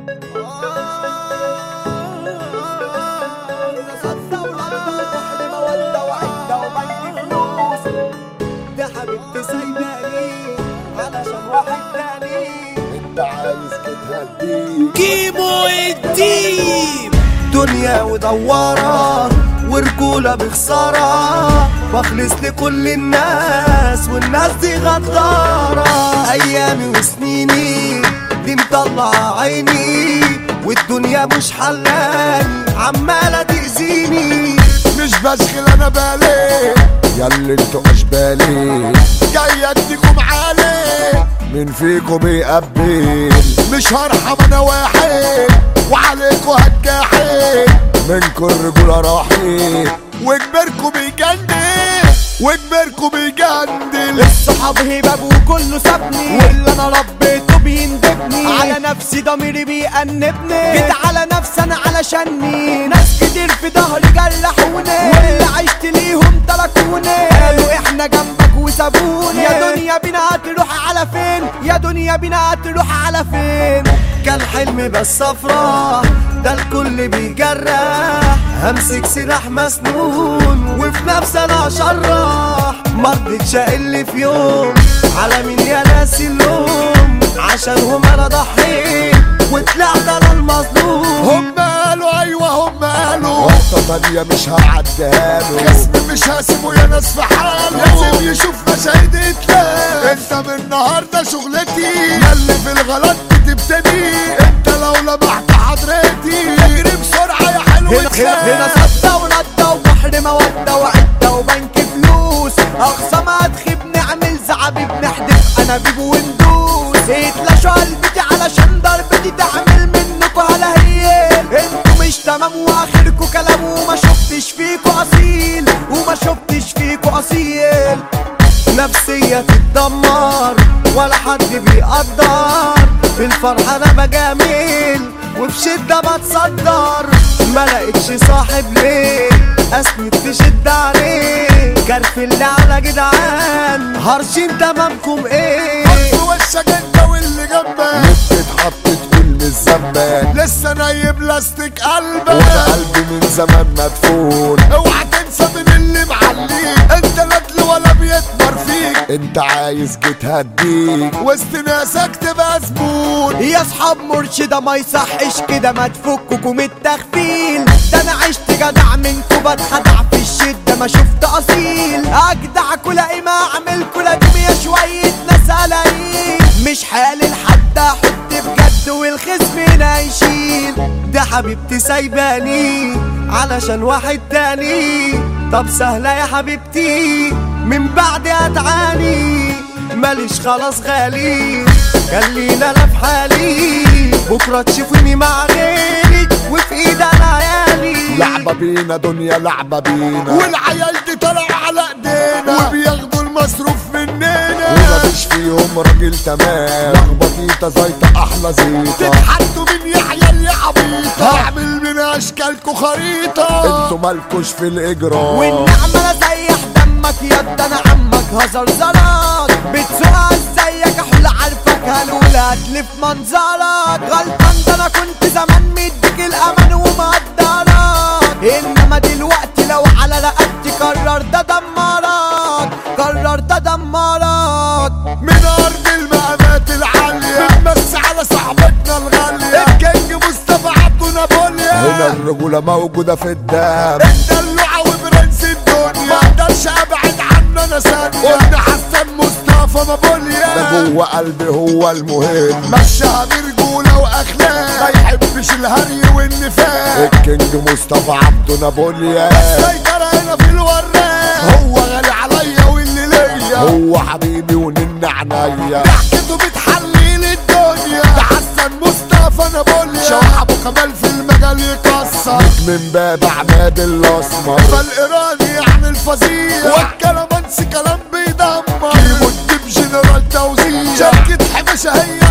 ده حبيبتي سايباني علشان واحد تاني انت عايز تتهديك كيمو الديب دنيا ودوارة ورجولة بخسارة واخلص لكل الناس والناس دي غدارة أيامي وسنيني دي مطلعة عيني والدنيا مش حلاني عمالة تأذيني مش بشغل انا بالي ياللي انتوا اشبالي جاي اديكم عالي مين فيكم يقبل مش هرحم انا واحد وعليكوا هتجاحد منكم الرجولة راحت وكبركم بيجندل وكبركم بيجندل الصحاب هباب وكله سابني واللي انا ربيته بيندبني على نفسي ضميري بيأنبني جيت على نفسي انا علشاني ناس كتير في ظهري جرحوني واللي عشت ليهم تركوني قالوا احنا جنبك وسابوني يا دنيا بينا هتروح على فين يا دنيا بينا هتروح على فين كان حلمي بس افراح ده الكل بيجرح همسك سلاح مسنون وفي نفسي انا اشرح مرضتش اقل في يوم على مين يا ناس اللوم عشانهم انا ضحيت وطلعت انا المظلوم هم قالوا ايوه هم قالوا غلطة تانية مش هعديها له خصمي مش هسيبه يا ناس في حاله لازم يشوف مشاهد اتلام انت من النهارده شغلتي ياللي في الغلط بتبتدي انت لو لمحت حضرتي اجري بسرعة يا حلو هنا هنا هنا صدى وندى وبحر مودة وعدة وبنك فلوس أقصى ما تخيب نعمل زعبيب نحدف أنابيب وندوس يتلاشوا قلبتي علشان ضربتي تعمل منكوا على هي انتوا مش تمام واخركوا كلام وما شفتش فيكوا اصيل وما شفتش فيكوا اصيل نفسية تتدمر ولا حد بيقدر في الفرحة انا بجامل وفي شدة بتصدر ما لقيتش صاحب ليه اسند تشد عليه كرف اللي على جدعان هرشين تمامكم ايه في وشك انت واللي جنبك تتحط تقول مش ذنبك لسه نايب لاستيك قلبك وانا قلبي من زمان مدفون اوعى تنسى من اللي معليك انت ندل ولا بيكبر فيك انت عايز جيت هديك وسط ناسك تبقى زبون يا اصحاب مرشدة ما يصحش كده ما تفككوا من التغفيل ده انا عشت جدع منكوا بتخدع في الشدة ما شفت اصيل اجدع كل ما اعمل كل يا شوية ناس قلايل مش حالي لحد احط بجد والخصم هنا يشيل ده حبيبتي سايباني علشان واحد تاني طب سهلة يا حبيبتي من بعد هتعاني ماليش خلاص غالي خلينا انا في حالي بكره تشوفني مع غيرك وفي ايد انا عيالي لعبة بينا دنيا لعبة بينا والعيال دي طالعة على ايدينا وبياخدوا المصروف مننا ومفيش فيهم راجل تمام لخبطيطة زيطة احلى زيطة تتحدوا من يحيى اللي عبيطة اعمل من اشكالكوا خريطة انتوا مالكوش في الاجرام والنعمة لا زيح دمك يد انا عمك هزر زرك بتسوقها ازيك احلى عارفك هنقول هتلف منظرك غلطان ده انا كنت زمان مديك الامان ومقدرك انما دلوقتي لو على رقبتي قررت ادمرك قررت ادمرك من ارض المقامات العالية بنمس على صاحبتنا الغالية الكينج مصطفى عبده نابوليا هنا الرجولة موجودة في الدم الدلوعة وبرنس الدنيا ما اقدرش ابعد عنه انا ثانية قلنا حسن مصطفى نابوليا ده جوه قلبي هو المهم مشاها برجولة واخلاق ما يحبش الهري والنفاق الكينج مصطفى عبده نابوليا السيطرة هنا في الوراق هو غالي عليا واللي ليا هو حبيبي ونن عينيا ضحكته بتحليل الدنيا ده حسن مصطفى نابوليا شوح ابو كمال في المجال يكسر من باب عماد الاسمر فالايراني يعني الفظيع والكلامانسي كلام بيدمر كيمو الدب جنرال توزيع شركة حبشة هي